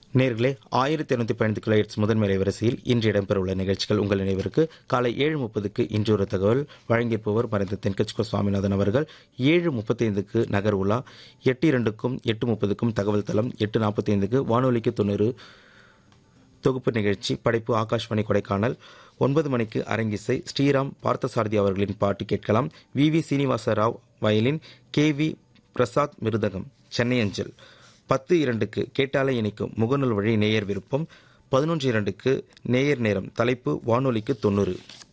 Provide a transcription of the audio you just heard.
நேர்களே ஆயிரத்தி இருநூத்தி பதினைந்து கிலோஹெட்ஸ் முதன்மை வரிசையில் இன்று இடம்பெறவுள்ள நிகழ்ச்சிகள் உங்கள் நினைவிற்கு காலை ஏழு முப்பதுக்கு இன்று ஒரு தகவல் வழங்கியிருப்பவர் மறைந்த தென்கட்சிக்கோ சுவாமிநாதன் அவர்கள் ஏழு முப்பத்தைந்துக்கு நகர் உலா எட்டு இரண்டுக்கும் எட்டு முப்பதுக்கும் தகவல் தளம் எட்டு நாற்பத்தைந்துக்கு வானொலிக்கு தொண்ணூறு தொகுப்பு நிகழ்ச்சி படைப்பு ஆகாஷ்வாணி கொடைக்கானல் ஒன்பது மணிக்கு அரங்கிசை ஸ்ரீராம் பார்த்தசாரதி அவர்களின் பாட்டு கேட்கலாம் V V Srinivasa Rao violin K V Prasad மிருதகம் சென்னை அஞ்சல் பத்து இரண்டுக்கு கேட்டாலே இணைக்கும் முகநூல் வழி நேயர் விருப்பம் பதினொன்று இரண்டுக்கு நேயர் நேரம் தலைப்பு வானொலிக்கு தொண்ணூறு